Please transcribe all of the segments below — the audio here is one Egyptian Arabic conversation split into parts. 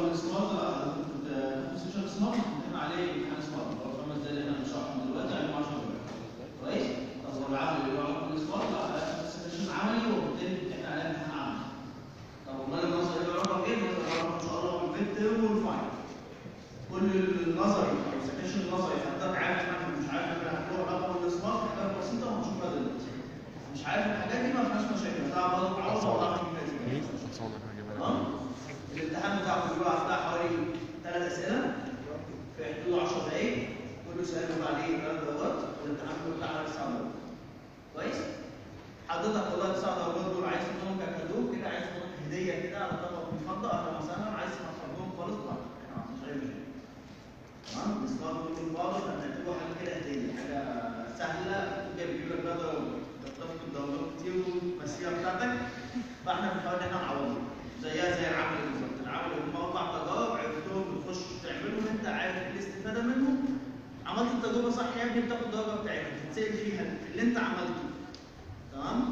السمارت كنت في سيشن سمارت كنت عليه امتحان سمارت هو خمس دقايق اللي احنا بنشرحهم دلوقتي عليهم 10 دقايق كويس؟ طب هو العمل اللي هو عمل السمارت سيشن عملي وبالتالي بتحكي عليه امتحان عملي طب امال النظري اللي رقم ايه؟ النظري رقم ان شاء الله والبت والفاينل كل النظري او السكشن النظري حضرتك عارف انك مش عارف انك هتروح رقم السمارت حاجات بسيطه وهنشوفها دلوقتي مش عارف الحاجات دي ما فيهاش مشاكل هتعرف برضه تعوض ولا تمام الامتحان بتاعكم بيبقى بتاع حوالي ثلاث اسئله في حدود 10 دقائق كل سؤال بيبقى عليه ثلاث درجات والامتحان كله بتاع حوالي 9 درجات كويس حضرتك والله 9 درجات دول عايز تاخدهم ككادو كده عايز تاخدهم هديه كده على طبق مفضل اهلا وسهلا عايز تخرجهم خالص براحتك احنا ما عندناش اي مشكله تمام الاصدار كله من بعضه فبنعتبره حاجه كده هديه حاجه سهله كده بيجيب لك بقى درجات تفقد درجات كتير والمسيره بتاعتك فاحنا بنحاول ان احنا نعوضها زيها زي العمل بالظبط العمل هم اربع تجارب عرفتهم بتخش تعملهم انت عارف الاستفاده منهم عملت التجربه صح يا ابني بتاخد الدرجه بتاعتك تتسال فيها اللي انت عملته تمام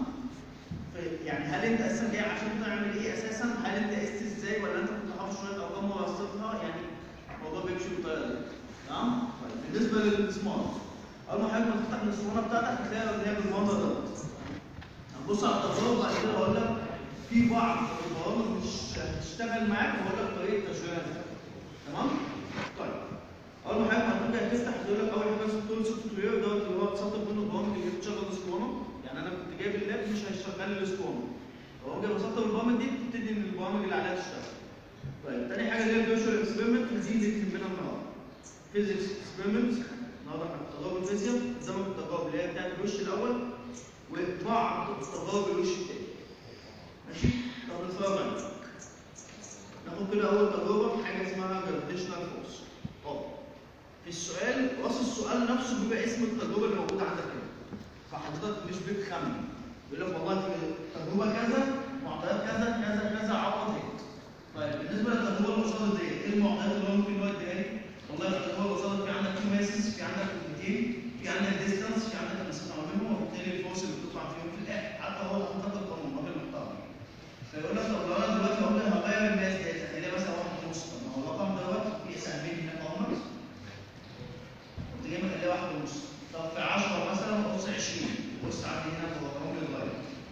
ف- يعني هل انت اساسا جاي عشان تعمل ايه اساسا هل انت قست ازاي ولا انت كنت حافظ شويه ارقام ورصيتها يعني الموضوع بيمشي بالطريقه دي تمام طيب بالنسبه للسمارت اول ما حضرتك تفتح الاسطوانه بتاعتك هتلاقي ان هي بالمنظر دوت هنبص على التجارب بعد كده هقول لك في بعض البرامج مش هتشتغل معاك وهقول لك طريقه تشغيلها ازاي تمام؟ طيب اول ما حاجه هتبدا تفتح تقول لك اول حاجه تول سوفت وير دوت اللي هو تسطب منه البرامج اللي بتشغل الاسطوانه يعني انا كنت جايب اللاب مش هيشغل لي الاسطوانه هو جاي بسطب البرامج دي بتبتدي ان البرامج اللي عليها تشتغل طيب تاني حاجه اللي هي الفيرشوال اكسبيرمنت دي اللي يهمنا النهارده فيزيكس اكسبيرمنت النهارده احنا في تجارب الفيزياء قدامك التجارب اللي هي بتاعت الوش الاول وبعض تجارب الوش الثاني ماشي طب نتفرج عليه ناخد كده اول تجربه حاجه اسمها جرافيتيشنال فورس اه في السؤال راس السؤال نفسه بيبقى اسم التجربه اللي موجوده عندك كده فحضرتك مش بتخمن بيقول لك والله في تجربه كذا معطيات كذا كذا كذا عوض هيك طيب بالنسبه للتجربه اللي قصادك دي ايه المعطيات اللي هو ممكن الوقت اديها لي؟ والله التجربه اللي قصادك في عندك تو ماسز في عندك كومتين في عندك ديستانس في عندك المسافه ما بينهم وبالتالي الفورس اللي بتطلع فيهم في الاخر حتى هو حاطط لك القانون راجل محترم فيقول لك طب لو انا دلوقتي هقول لك هغير الماس دي اخليها مثلا واحد ونص طب ما هو الرقم دوت في سهمين هناك اهمت قلت جاي مخليها واحد ونص طب في 10 مثلا قص 20 بص عندي هنا هو القانون بيتغير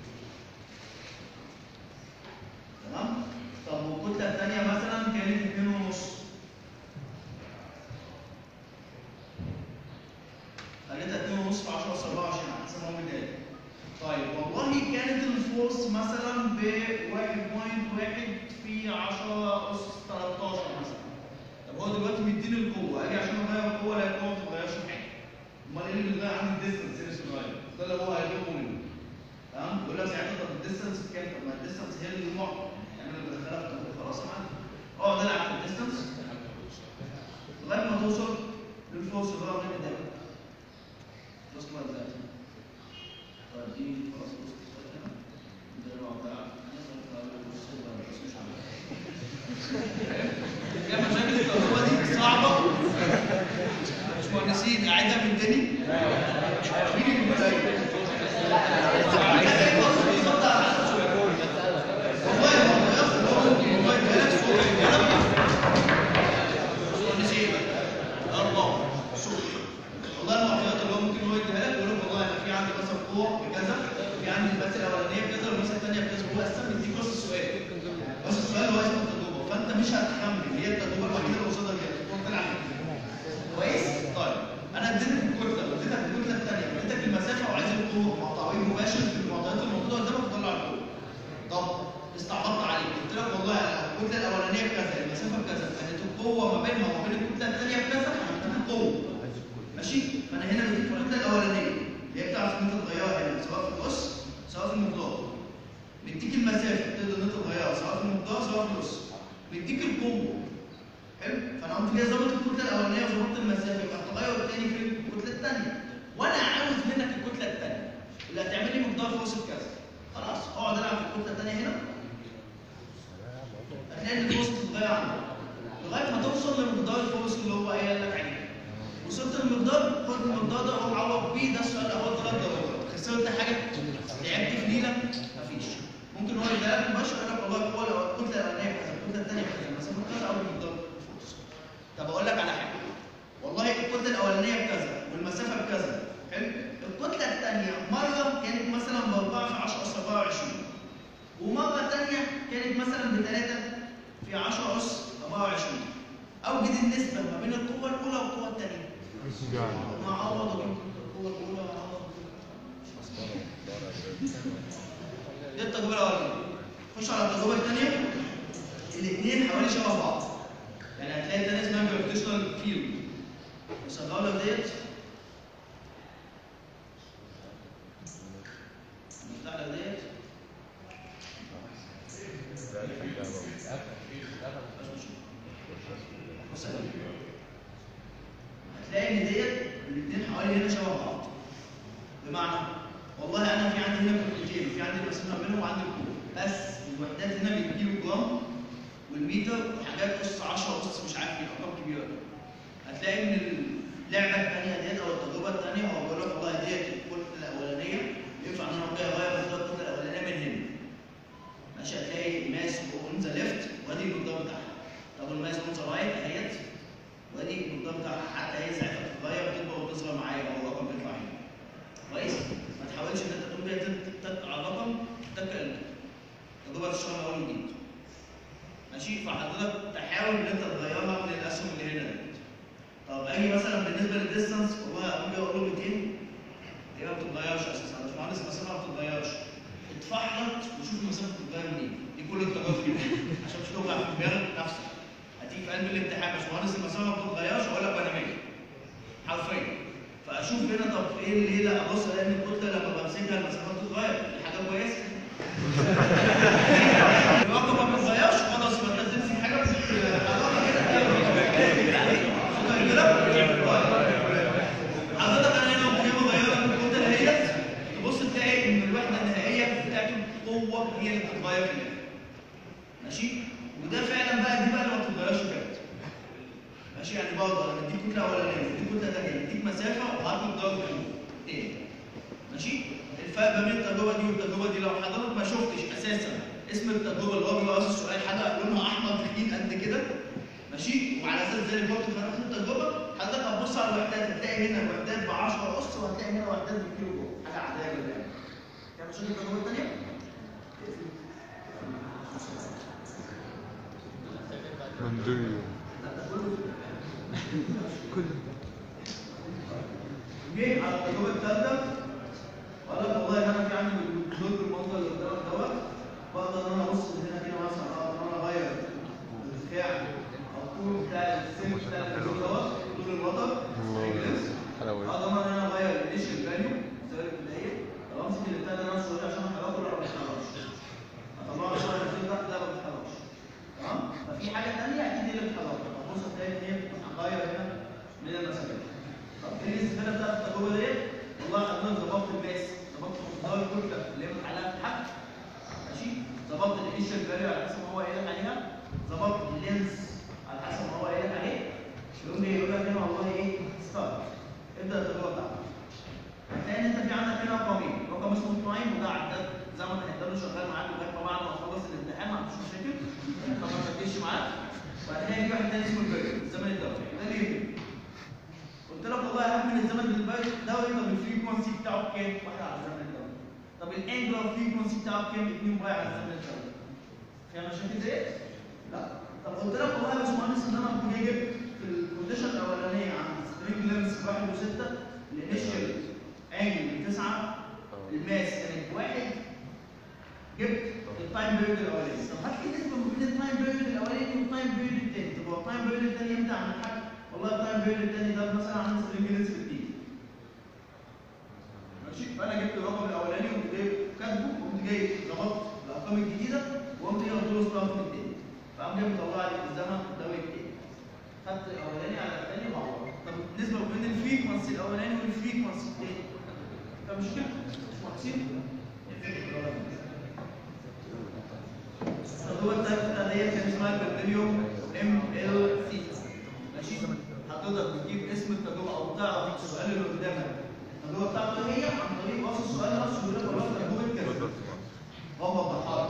تمام طب والكتله الثانيه مثلا كانت 2 ونص خليتها 2 ونص في 10 اس 24 على حسب ما هو مداري طيب والله كانت الفورس مثلا ب 1.1 في 10 اس 13 مثلا طب هو دلوقتي مديني القوه اجي عشان اغير القوه الاقي القوه ما بتتغيرش حاجه امال ايه اللي بيتغير عندي الديستنس اللي بيتغير ده اللي هو هيجيبه منه تمام يقول لك ساعتها طب الديستنس بكام طب ما الديستنس هي اللي المعطى يعني انا اللي بدخلها في التطبيق خلاص يا معلم اقعد العب في الديستنس لغايه ما توصل للفورس اللي هو من ده just like that طيب دي خلاص بص هنا ده الواقع يا مشاكل التجربه دي صعبه مش مهندسين قاعدها من تاني مين اللي مضايق؟ والله والله يا اخي والله بلاش فوق الكلام مش مهندسين الله شوف والله المعطيات اللي هو ممكن هو يديها لك يقول لك والله انا في عندي مثلا قوه بكذا في عندي الماس الاولانيه بكذا والماس الثانيه بكذا هو اصلا بيديك بس السؤال بس السؤال هو اسمه التجربه فانت مش هتخمن هي التجربه الوحيده اللي قصادك دي تقوم تلعب فيها. كويس؟ طيب انا اديتك الكتله واديتك الكتله الثانيه واديتك المسافه وعايز القوه مع تعويض مباشر في المعطيات الموجوده قدامك تطلع القوه طب استعبطت عليك قلت لك والله الكتله الاولانيه بكذا المسافه بكذا كانت القوه ما بينها وما بين الكتله الثانيه بكذا فهتديك القوه ماشي فانا هنا بديك الكتله الاولانيه اللي هي بتعرف ان انت تغيرها هنا سواء في القص سواء في المقدار مديك المسافه تقدر ان انت تغيرها سواء في المقدار سواء في القص مديك القوه حلو فانا قمت جاي ظابط الكتله الاولانيه وظبطت المسافه يبقى التغير الثاني في الكتله الثانيه وانا عاوز منك الكتله الثانيه اللي هتعمل لي مقدار فورس كذا خلاص اقعد العب في الكتله الثانيه هنا هتلاقي ان الفورس بتتغير عندك لغايه ما توصل لمقدار الفورس اللي هو قايل لك عليه وصلت للمقدار خد المقدار ده روح عوض بيه ده السؤال الاول ثلاث درجات خسرت حاجه لعبت في ليله مفيش ممكن هو يديها لك مباشر يقول لك والله القوه الأول- الكتله الاولانيه كذا الكتله الثانيه كذا المسافه كذا او المقدار مثلا بثلاثه في 10 اس 24 اوجد النسبه ما بين القوه الاولى والقوه الثانيه يعني نعوض القوه الاولى ونعوض دي التجربه الاولانيه خش على التجربه الثانيه الاثنين حوالي شبه بعض يعني هتلاقي ده اسمها جravitational فيلد بس الدوله ديت نفتح لك ديت بص يا فندم. هتلاقي ان ديت الاثنين حوالي هنا شبه بعض بمعنى والله انا في عندي هنا كوبلتين في عندي المسافه بينهم وعندي الكوب بس الوحدات هنا بالكيلو جرام والمتر وحاجات قص 10 قص مش عارف ايه ارقام كبيره هتلاقي ان اللعبه الثانيه ديت او التجربه الثانيه هو بيقول لك والله ديت الكتله الاولانيه ينفع ان انا اجي اغير في الكتله الاولانيه من هنا ماشي هتلاقي ماس اون ذا ليفت وادي المقدار بتاعها طب الماس اون ذا رايت اهيت وادي المقدار بتاعها حتى هي ساعتها بتتغير بتكبر وتصغر معايا او الرقم بيطلع هنا كويس ما تحاولش ان انت تقوم بيها تك على الرقم تك تجربه الشهر الاول وجديد ماشي فحضرتك تحاول ان انت تغيرها من الاسهم اللي هنا دي طب اجي مثلا بالنسبه للديستانس والله اجي اقول له 200 هي ما بتتغيرش اساسا يا باشمهندس المسافه ما بتتغيرش اتفحلط وشوف المسافه بتتغير منين دي كل التجارب دي عشان مش توجع في دماغك نفسك هتيجي في قلب الامتحان يا باشمهندس المسافه ما بتتغيرش اقول لك انا مالي حرفيا فاشوف هنا طب ايه الليله ابص الاقي ان الكتله لما بمسكها المسافه بتتغير دي حاجه كويسه الرقم ما بيتغيرش خلاص يبقى انت تمسك حاجه حضرتك انا هنا قيمه مغيره من الكتله دهيت تبص تلاقي ان الوحده النهائيه بتاعت القوه هي اللي بتتغير في الاخر ماشي وده فعلا بقى دي بقى اللي ما بتتغيرش بجد ماشي يعني برضه انا بديك كتله اولانيه بديك كتله ثانيه بديك مسافه وهاخد ضرب تاني ماشي الفرق ما بين التجربه دي والتجربه دي لو حضرتك ما شفتش اساسا اسم التجربه اللي هو بيبقى اصل السؤال حاجه لونها احمر تخين قد كده ماشي وعلى اساس ذلك برضه في نفس التجربه حضرتك هتبص على الوحدات هتلاقي هنا وحدات ب 10 قص وهتلاقي هنا وحدات بالكيلو جول حاجه عاديه جدا يعني يعني مش التجربه الثانيه مندوي جه على التجربه الثالثه وقال لك والله انا في عندي دول بالمنظر اللي قدامك دوت بقدر ان انا ابص من هنا كده مثلا اقدر ان انا اغير الارتفاع او الطول بتاع السن بتاع الدكتور دوت طول الوتر حلوة اقدر ان انا اغير الانيشال فاليو السعر البدائي طب امسك البتاع ده انا شويه عشان احركه ولا ما بيتحركش اطلعه شويه من تحت لا ما بيتحركش تمام ففي حاجه ثانيه اكيد هي اللي بتحركها فبص تلاقي ان هي بتغير هنا من المسافات طب ايه الاستفاده بتاعت التجربه ديت؟ والله حضرتك ظبطت الماس ظبطت مقدار الكتله اللي هي متعلقه في الحبل ماشي ظبطت الانيشال فاليو على حسب ما هو قايل لك عليها ظبطت اللينس على حسب ما هو قايل لك عليه يقوم جاي يقول لك هنا والله ايه ستارت ابدا التجربه بتاعتك هتلاقي ان انت في عندك هنا رقمين رقم اسمه تايم وده عداد زي ما انت هتفضل شغال معاك لغايه ما بعد ما تخلص الامتحان ما عندوش مشاكل طبعا ما تجيش معاك وهتلاقي في واحد تاني اسمه البيريود الزمن الدوري ده اللي يهمك قلت لك والله اهم من الزمن بالبيريود الدوري طب الفريكونسي بتاعه كام؟ واحد على الزمن الدوري طب الانجلر فريكونسي بتاعه كام؟ اثنين واحد على الزمن الدوري فيها مشاكل ديت؟ لا طب قلت لك والله يا باشمهندس ان انا كنت جايب في الكونديشن الاولانيه عند سترينج لينس 1 و6 الانيشال انجل 9 الماس كانت واحد جبت التايم بيريود الاولاني طب هات لي النسبه ما بين التايم بيريود الاولاني والتايم بيريود الثاني طب هو التايم بيريود الثاني امتى عند الحاج؟ والله التايم بيريود الثاني ده مثلا عند سترينج لينس 15 ماشي فانا جبت الرقم الاولاني وقمت جايب كاتبه وقمت جايب ظبطت الارقام الجديده وقمت جايب قلت له الرقم الثاني فقام جاي مطلع لي الزمن الدوري الثاني خدت الاولاني على الثاني وعوضت طب النسبه ما بين الفريكونسي الاولاني والفريكونسي الثاني فمش كده مش محسين التجربه الثالثه ديت كان اسمها البرنيوم ام ال سي ماشي حضرتك بتجيب اسم التجربه او تعرف السؤال اللي قدامك التجربه بتاعته هي عن طريق وصف السؤال نفسه بيقول لك والله تجربه كذا هو الضحايا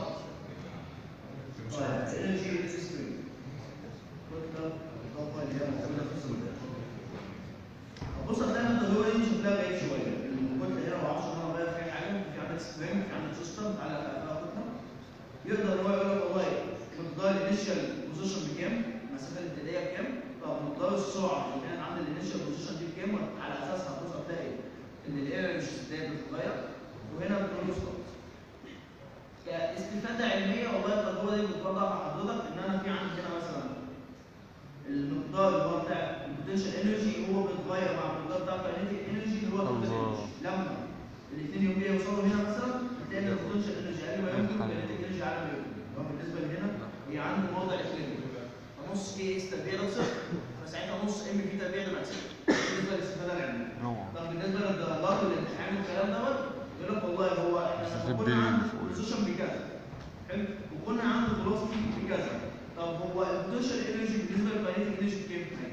طيب انرجي ريزيستنس كتله الطاقه اللي هي موجوده في السودان بص هتلاقي التجربه دي شكلها بعيد شويه الكتله هنا ما اعرفش ان انا اغير فيها حاجه في عندك سبرينج في عندك سيستم على فيها كتله يقدر ان هو يقول لك والله مقدار الانيشال بوزيشن بكام؟ المسافه الابتدائيه بكام؟ طب مقدار السرعه اللي كانت عند الانيشال بوزيشن دي بكام؟ على اساسها هتبص هتلاقي ان الايرور مش ازاي بتتغير وهنا بتقول له ستوب. كاستفاده علميه والله التجربه دي بتوضح مع حضرتك ان انا في عندي هنا مثلا المقدار اللي هو بتاع البوتنشال انرجي هو بيتغير مع المقدار بتاع الكاينيتيك انرجي اللي هو التوتال الله. انرجي لما الاثنين يوم يوصلوا هنا مثلا هتلاقي ان البوتنشال انرجي اقل ما يمكن والكاينيتيك انرجي اعلى ما يمكن اللي هو بالنسبه لهنا هي عنده موضع اقليمي فنص كي اس تربيع ده صفر فساعتها نص ام في تربيع ده مكسب بالنسبه للاستفاده العلميه نوع طب بالنسبه للدرجات والامتحان والكلام دوت يقول لك والله هو احنا بس لما في كنا عند الدليل فوق. بوزيشن بكذا حلو وكنا عند فيلوسفي بكذا طب هو البوتنشال انرجي بالنسبه للكاينيتيك انرجي بكام؟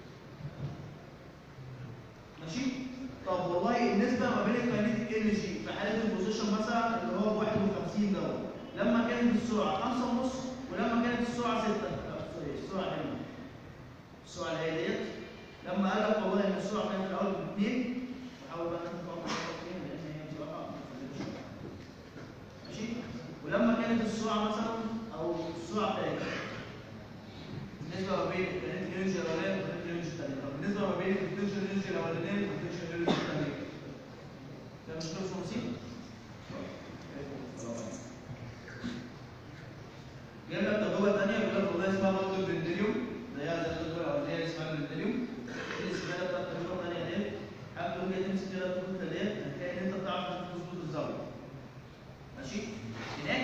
ماشي؟ طب والله النسبه ما بين الكاينيتيك انرجي في حاله البوزيشن مثلا اللي هو 51 دوت لما كانت السرعه 5 ونص ولما كانت السرعه 6 سوري السرعه هنا السرعه اللي هي ديت لما قال لك والله ان السرعه كانت في الاول باثنين وحاول بقى انت تطلع اثنين لان هي بصراحه ما بتفرقش. ماشي ولما كانت السرعه مثلا او السرعه بتاعتها النسبه ما بين الكانت انرجي الاولانيه والكانت انرجي الثانيه طب النسبه ما بين البوتنشال انرجي الاولانيه والبوتنشال انرجي الثانيه ده مش 55 جايب لك تجربه ثانيه بيقول لك والله اسمها برضه البرنديليوم زيها زي التجربه الاولانيه اللي اسمها البرنديليوم الاستفاده بتاعت التجربه الثانيه ديت حابب تقول لي تمسك كده الخطوط ديت هتلاقي ان انت بتعرف تظبط الزاويه ماشي هناك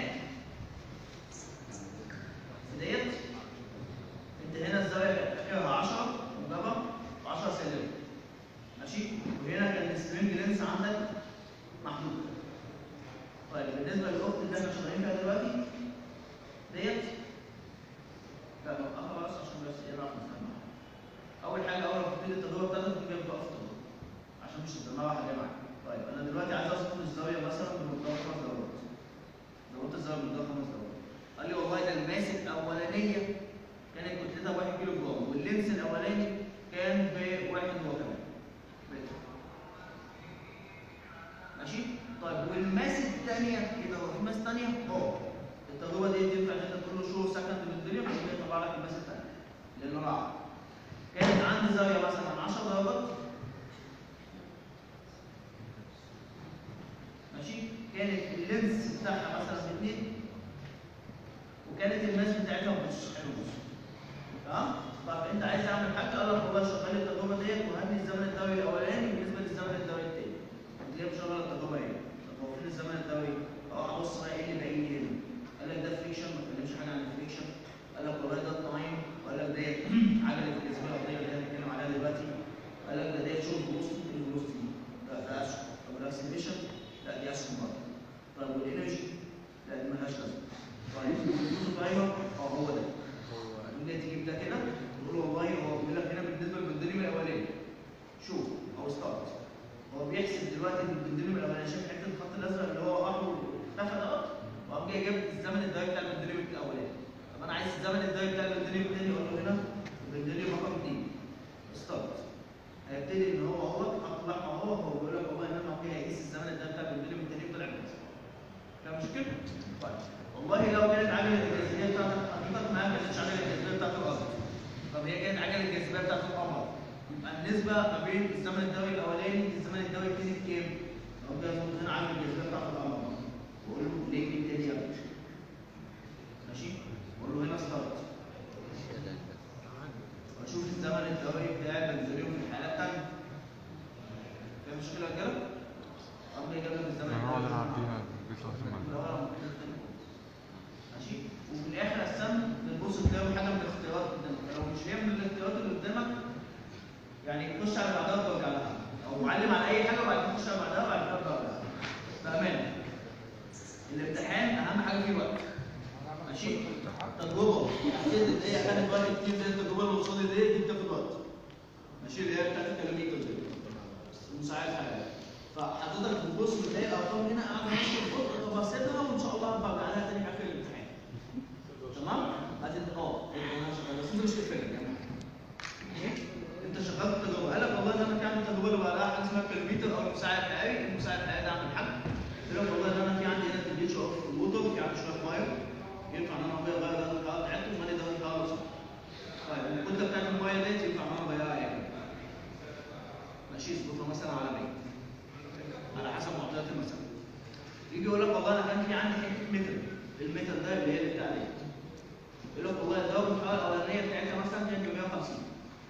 في ديت انت هنا الزاويه كانت اخرها 10 موجبه و10 سالبه ماشي وهنا كان السبرينج لينس عندك محدود طيب بالنسبه للاخت اللي احنا شغالين فيها دلوقتي ديت لا لا أنا خلاص عشان بس ايه نعرف نفهم اول حاجه اول ما تبتدي التجربه بتاعتك تبتدي بتقف تجربه عشان مش الدماغ حاجه معاك طيب انا دلوقتي عايز اظبط الزاويه مثلا بمقدار خمس دورات ظبطت الزاويه بمقدار خمس دورات قال لي والله ده الماس الاولانيه كانت كتلتها 1 كيلو جرام واللينس الاولاني كان بواحد هو كمان متر. ماشي طيب والماس الثانيه ايه ده هو في ماس ثانيه اه التجربه دي ينفع ان انت تقول له شو سكند بالدنيا مش يطلع لك الماس الثانيه لانه راح كانت عندي زاويه مثلا 10 درجات ماشي كانت اللينس بتاعها مثلا باثنين وكانت الماس بتاعتها بنص حلو بص تمام طب انت عايز اعمل حاجه قال لك والله شغل لي التجربه ديت وهات لي الزمن الدوري الاولاني بالنسبه للزمن الدوري الثاني اللي هي مشغله التجربه ايه طب هو فين الزمن الدوري اه ابص بقى ايه اللي باقي لي هنا قال لك ده فريكشن ما اتكلمش حاجه عن الفريكشن قال لك والله ده التايم وقال لك ديت عجله الجاذبيه الارضيه اللي هنتكلم عليها دلوقتي قال لك ده ديت شوف فيلوسيتي الفيلوسيتي لا ده اسهم طب الاكسلريشن لا دي اسهم برضه طيب والانرجي لا دي مالهاش لازمه طيب الفلوس تايمر اه هو ده تقول لي تجيب ده كده تقول له والله هو بيقول لك هنا بالنسبه للبندليم الاولاني شوف او ستارت هو بيحسب دلوقتي البندليم الاولاني شايف حته الخط الازرق اللي هو احمر اختفى ده وقام جاي جاب الزمن الدايركت بتاع البندليم الاولاني طب انا عايز الزمن الدايركت بتاع البندليم الثاني اقول له هنا البندليم رقم 2 ستارت هيبتدي ان هو هو خط الاحمر هو هو بيقول لك والله ان انا اوكي هيقيس الزمن الدايركت بتاع البندليم الثاني طلع بس كان مشكله؟ طيب والله لو كانت عجله الجاذبيه بتاعتك حضرتك ما كانتش عجله الجاذبيه بتاعت الارض طب هي كانت عجله الجاذبيه بتاعت القمر يبقى النسبه ما بين الزمن الدوري الاولاني والزمن الدوري الثاني بكام؟ لو كان هنا عامل الجاذبيه بتاعت القمر واقول له ليه من تاني يا باشا ماشي؟ واقول له هنا ستارت واشوف الزمن الدوري بتاع البنزليوم في الحاله الثانيه فيها مشكله كده؟ قام جاي جاب لك الزمن هنقعد الدوري نعديها بيطلع زمان ماشي وفي الاخر قسم بتبص تلاقي حاجه من الاختيارات قدامك لو مش هي من الاختيارات اللي قدامك يعني خش على بعدها وارجع لها او علم على اي حاجه وبعد كده خش على بعدها وبعد كده ارجع لها بامانه الامتحان اهم حاجه فيه وقت ماشي تجربه حسيت ان هي خدت وقت كتير زي التجربه اللي قصادي دي دي بتاخد وقت ماشي اللي هي بتاعت الكلاميكال دي مساعد حاجه فحضرتك بتبص بتلاقي الارقام هنا قاعده ماشيه ببطء طب هسيبها وان شاء الله هرجع لها تاني في اخر الامتحان تمام؟ هتد اه أنا شغال، بس انت مش تقفلها يا جماعه إيه؟ انت شغال في التجربه قال لك والله ان انا كان التجربه اللي بعدها حاجه اسمها كالميتر او المساعد الحقيقي المساعد الحقيقي ده اعمل حاجه قال لك والله ان انا في عندي هنا تمبيتشر اوف الووتر في عندي شويه ميه ينفع ان انا اغير بقى درجه الحراره بتاعتها 150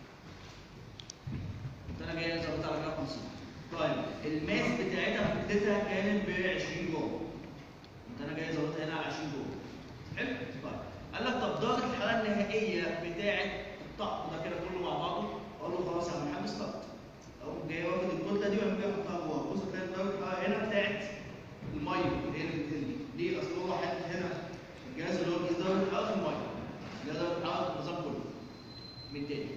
كنت انا جاي ظبطها على 150 طيب الماس بتاعتها كتلتها كانت ب 20 جوه كنت انا جاي ظبطها هنا على 20 جوه حلو طيب قال لك طب درجه الحراره النهائيه بتاعه الطقم ده كده كله مع بعضه اقول له خلاص يا عم الحاج ستارت اقوم جاي واخد الكتله دي وأقوم جاي احطها جوه بص تلاقي درجه الحراره هنا بتاعت الميه هي اللي بتقل ليه؟ اصل هو حاطط هنا الجهاز اللي هو بيقيس درجه الحراره في الميه ده درجه الحراره في النظام كله من تاني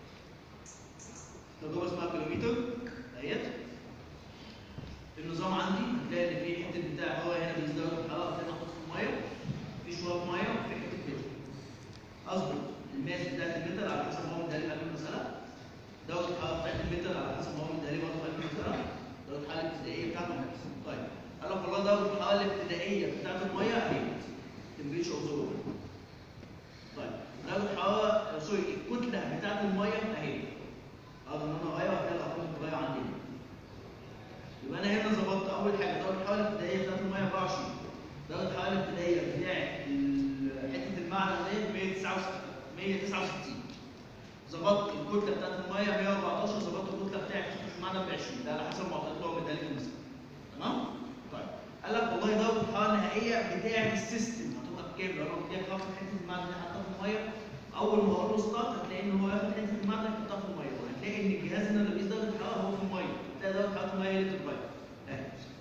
تجربه اسمها كيلومتر اهيت النظام عندي هتلاقي ان في حته بتاع هو هنا بيقيس درجه الحراره هنا احط في الميه في شويه ميه وفي حته متر اظبط الماس بتاعت المتر على حسب ما هو مديها لي في قلب المساله درجه الحراره بتاعت المتر على حسب ما هو مديها لي برضه في قلب المساله درجه الحراره الابتدائيه بتاعته طيب قال لك والله درجه الحراره الابتدائيه بتاعت الميه اهي تمبريتشر اوف ذا طيب درجه الحراره سوري الكتله بتاعت الميه اهي اقدر ان انا اغير هتلاقي الارقام بتتغير عندي يبقى انا هنا ظبطت اول حاجه درجه الحراره الابتدائيه بتاعت الميه 24 درجه الحراره الابتدائيه بتاعت ال- حته المعدن ديت 169 ظبطت الكتله بتاعت الميه 114 ظبطت الكتله بتاعت حته المعدن ب 20 ده على حسب المعطيات اللي هو مديها لي في المسألة. تمام؟ طيب قال لك والله درجه الحراره النهائيه بتاعت السيستم هتبقى بكام؟ لو انا قلت لك هاخد حته المعدن دي احطها في الميه اول ما اقول له ستارت هتلاقي ان هو ياخد حته المعدن يحطها في الميه وهتلاقي ان الجهاز هنا اللي بيقيس درجه الحراره هو في الميه تلاقي درجه حراره الميه هي اللي بتتغير اهي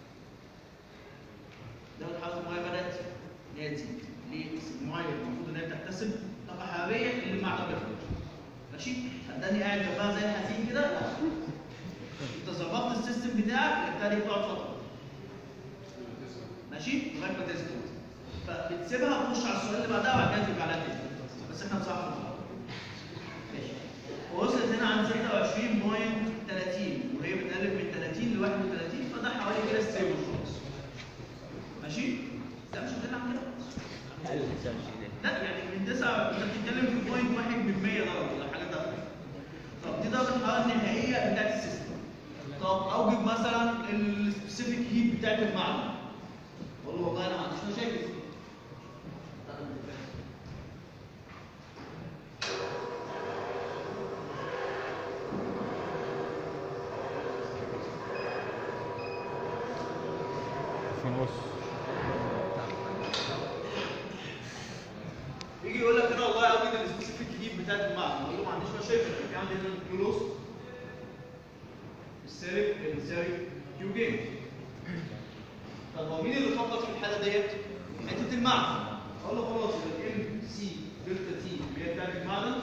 درجه حراره الميه بدات ان هي تزيد ليه؟ الميه المفروض ان هي بتكتسب طاقه حراريه اللي المعدن بياخدها ماشي؟ هتداني قاعد جنبها زي الحزين كده؟ لا انت ظبطت السيستم بتاعك بالتالي بتقعد فتره ماشي؟ لغايه ما تثبت فبتسيبها تخش على السؤال اللي بعدها وبعد كده ترجع لها تاني بس احنا بصراحه ماشي ووصلت هنا عند 26.30 وهي بتقلب من 30 ل 31 فده حوالي كده ستيبل خالص ماشي؟ لا مش هتطلع عن كده لا يعني من 9 انت بتتكلم في بوينت 1 من 100 درجه ولا حاجه ده طب دي درجه الحراره النهائيه بتاعت السيستم طب اوجد مثلا السبيسيفيك هيت بتاعت المعدن اقول له والله انا ما عنديش مشاكل في النص يجي يقول لك كده والله اوجد السبيسيفيك هيت بتاعت المعدن اقول له ما عنديش مشاكل في عندي هنا الكيولوس السالب بيساوي كيو جيم طب هو مين اللي فكر في الحاله ديت؟ حته المعدن اقول له خلاص يبقى ام سي دلتا تي اللي هي بتاعت المعدن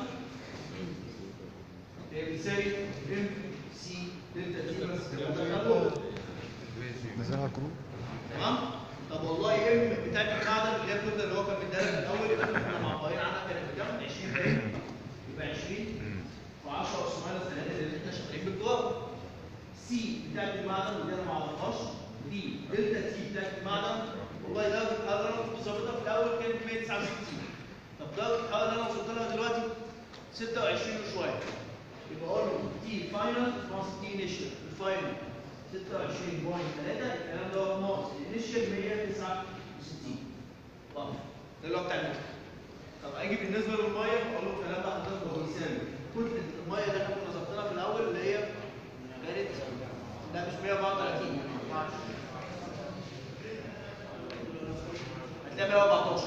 هي بتساوي ام سي دلتا تي بس كده نزلها كروب تمام طب والله ام بتاعت المعدن اللي هي الكتله اللي هو كان مديها لك في الاول يبقى احنا معبرين عنها كانت بكام 20 دقيقه يبقى 20 و10 اس ماينس 3 اللي احنا شغالين بالجواب سي بتاعت المعدن ودي انا ما اعرفهاش دي دلتا تي بتاعت المعدن والله درجه الحراره اللي انا كنت ظابطها في الاول كانت 169 طب درجه الحراره اللي انا وصلت لها دلوقتي 26 وشويه يبقى اقول له تي فاينل ناقص تي انيشال الفاينل 26.3 الكلام ده هو ناقص الانيشال 169 طب ده اللي هو بتاع المكتب طب اجي بالنسبه للميه اقول له الكلام ده حضرتك هو بيساوي كتله الميه اللي احنا كنا ظابطينها في الاول اللي هي كانت لا مش 134 يعني 24 هتلاقي 114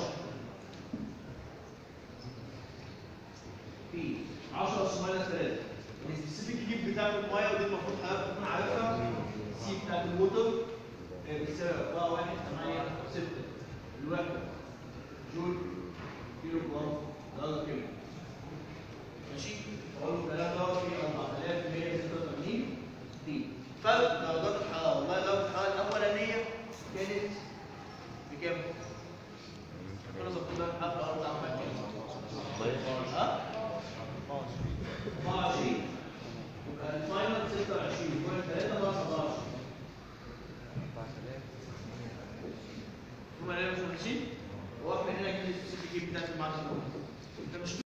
في 10 اس ماينس 3 السبيسيفيك هيت بتاعت الميه ودي المفروض حضرتك تكون عارفها سي بتاعت الووتر آه، بتساوي 4 1 8 6 الوحده جول كيلو جرام درجه كيلو ماشي اقول له الكلام ده في 4186 دي فرق درجات الحراره والله درجه الحراره الاولانيه كانت بكام؟ كنا ظابطين بقى الحراره الارض عامله كام؟ ها؟ 24 يبقى الفاينل 26 بوينت 3 ناقص 14 ثم انا مش ماشي واحنا هنا كده السي بي بتاعت المعدن ده مش